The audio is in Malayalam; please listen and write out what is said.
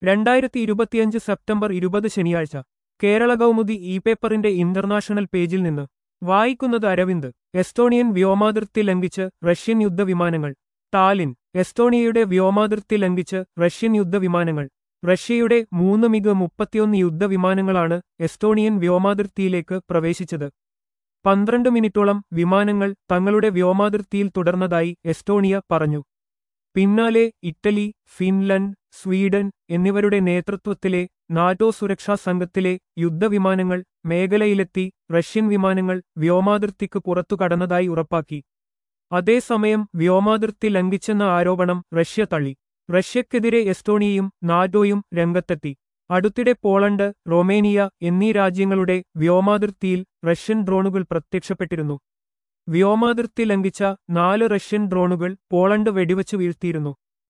രണ്ടായിരത്തി ഇരുപത്തിയഞ്ച് സെപ്റ്റംബർ ഇരുപത് ശനിയാഴ്ച കേരള കൗമുദി ഇ പേപ്പറിന്റെ ഇന്റർനാഷണൽ പേജിൽ നിന്ന് വായിക്കുന്നത് അരവിന്ദ് എസ്റ്റോണിയൻ വ്യോമാതിർത്തി ലംഘിച്ച് റഷ്യൻ യുദ്ധവിമാനങ്ങൾ ടാലിൻ എസ്റ്റോണിയയുടെ വ്യോമാതിർത്തി ലംഘിച്ച് റഷ്യൻ യുദ്ധവിമാനങ്ങൾ റഷ്യയുടെ മൂന്ന് മിഗ് മുപ്പത്തിയൊന്ന് യുദ്ധവിമാനങ്ങളാണ് എസ്റ്റോണിയൻ വ്യോമാതിർത്തിയിലേക്ക് പ്രവേശിച്ചത് പന്ത്രണ്ട് മിനിറ്റോളം വിമാനങ്ങൾ തങ്ങളുടെ വ്യോമാതിർത്തിയിൽ തുടർന്നതായി എസ്റ്റോണിയ പറഞ്ഞു പിന്നാലെ ഇറ്റലി ഫിൻലൻഡ് സ്വീഡൻ എന്നിവരുടെ നേതൃത്വത്തിലെ നാറ്റോ സുരക്ഷാ സംഘത്തിലെ യുദ്ധവിമാനങ്ങൾ മേഖലയിലെത്തി റഷ്യൻ വിമാനങ്ങൾ വ്യോമാതിർത്തിക്ക് പുറത്തു കടന്നതായി ഉറപ്പാക്കി അതേസമയം വ്യോമാതിർത്തി ലംഘിച്ചെന്ന ആരോപണം റഷ്യ തള്ളി റഷ്യക്കെതിരെ എസ്റ്റോണിയയും നാറ്റോയും രംഗത്തെത്തി അടുത്തിടെ പോളണ്ട് റൊമേനിയ എന്നീ രാജ്യങ്ങളുടെ വ്യോമാതിർത്തിയിൽ റഷ്യൻ ഡ്രോണുകൾ പ്രത്യക്ഷപ്പെട്ടിരുന്നു വ്യോമാതിർത്തി ലംഘിച്ച നാല് റഷ്യൻ ഡ്രോണുകൾ പോളണ്ട് വെടിവച്ചു വീഴ്ത്തിയിരുന്നു